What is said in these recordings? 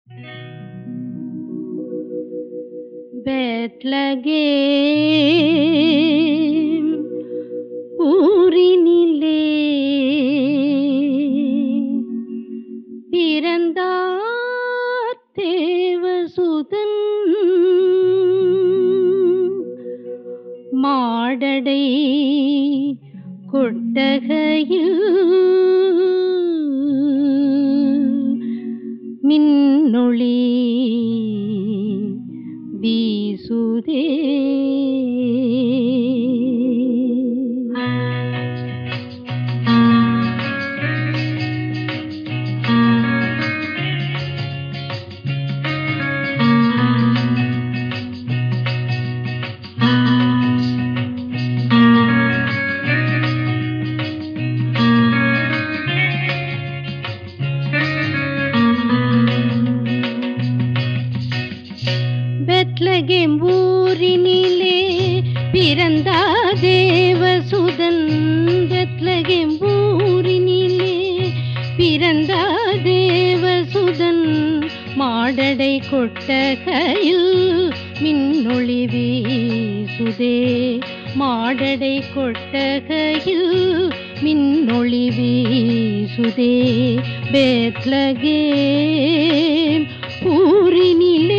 Bethlehem ஊரினிலே பிறந்தார் தேவசுதன் மாடடை கொட்டகையில் மின்னொளி வீசுதே Bethlehem ஊரினிலே பிறந்தா தேவசுதன் பெத்லகேம் ஊரினிலே பிறந்தா தேவசுதன் மாடடை கொட்டகையில் மின்னொளி வீசுதே மாடடை கொட்டகையில் மின்னொளி வீசுதே பெத்லகேம் ஊரினிலே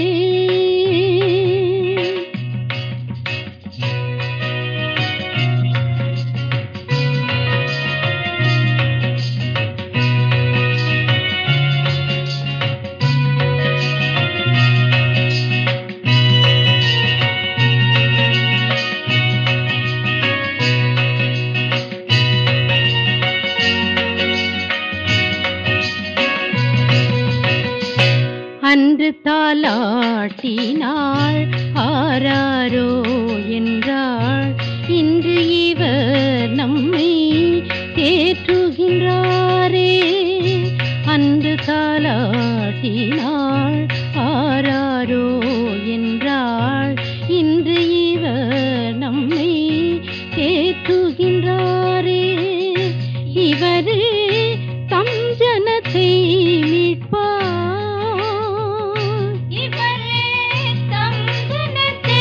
அன்று தாலாட்டினாள் ஆராரோ என்றாள் இன்று இவர் நம்மை தேற்றுகின்றாரே அன்று தாலாட்டினாள் ஆராரோ என்றாள் இன்று இவர் நம்மை தேற்றுகின்றாரே இவரே தம் ஜனத்தை மீட்பார் இவரே தம் ஜனத்தை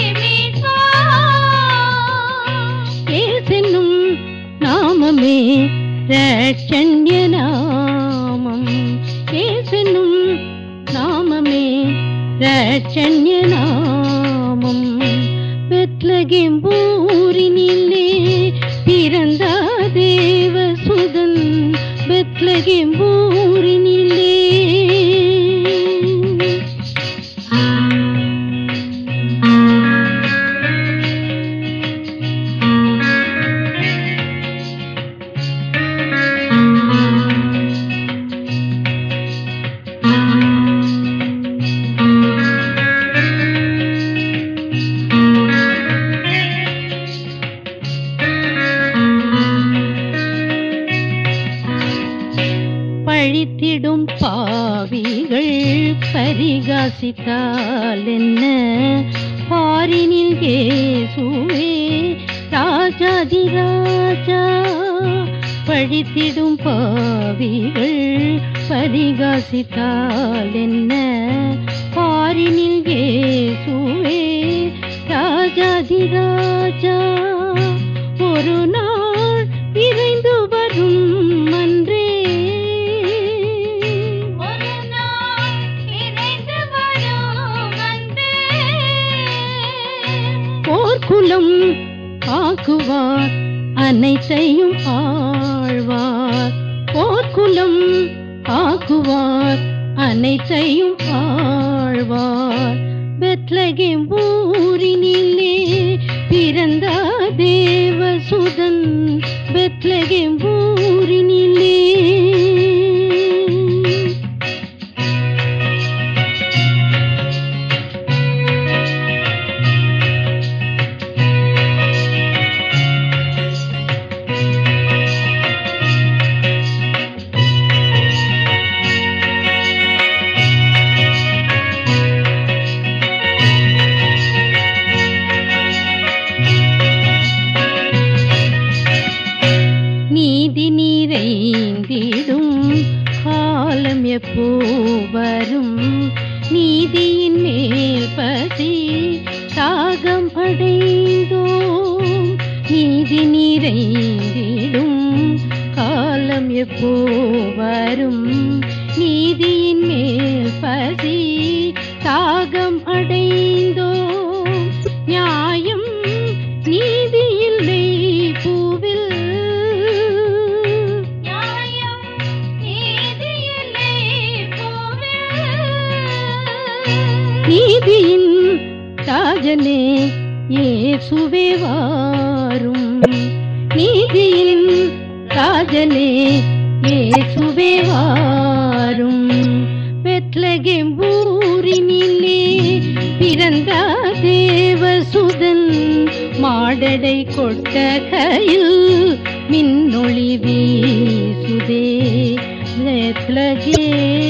மீட்பார் ஏசென்னும் நாமமே ரட்சண்ய நாமம் ஏசென்னும் நாமமே ரட்சண்ய நாமம் பெத்லகேம் ஊரினிலே பிறந்த தேவசுதன் பெத்லகேம் ஊரினிலே பழித்திடும் பாவிகள் பரிகாசித்தால் என்ன பாரினில் இயேசுவே ராஜாதி ராஜா பழித்திடும் பாவிகள் பரிகாசித்தால் என்ன பாரினில் இயேசுவே ராஜாதி ராஜா ஒரு நாள் விரைந்து வரும் அன்றே ஒரு நாள் விரைந்து வரும் அன்றே போர்க்குலம் ஆக்குவார் அனைத்தையும் ஆழ்வார் போர்க்குலம் ஆக்குவார் அனைத்தையும் ஆழ்வார் பெத்லகேம் ஊரினிலே பிறந்த தேவசுதன் பெத்லகேம் ஊரினிலே நீதி நிறைந்திடும் வரும் நீதியின் மேல் பசி தாகம் அடைந்தோம் நீதி நிறைந்திடும் காலம் எப்போ வரும் நீதியின் மேல் பசி தாகம் அடைந்தோம் நியாயம் நீதி இல்லை பூவில் நியாயம் நீதி இல்லை நீதியின் ராஜனே இயேசுவே வாரும் நீதியின் ராஜனே இயேசுவே வாரும் பெத்லகேம் ஊரினிலே பிறந்த தேவசுதன் மாடடை கொட்டகையில் மின்னொளி வீசுதே பெத்லகே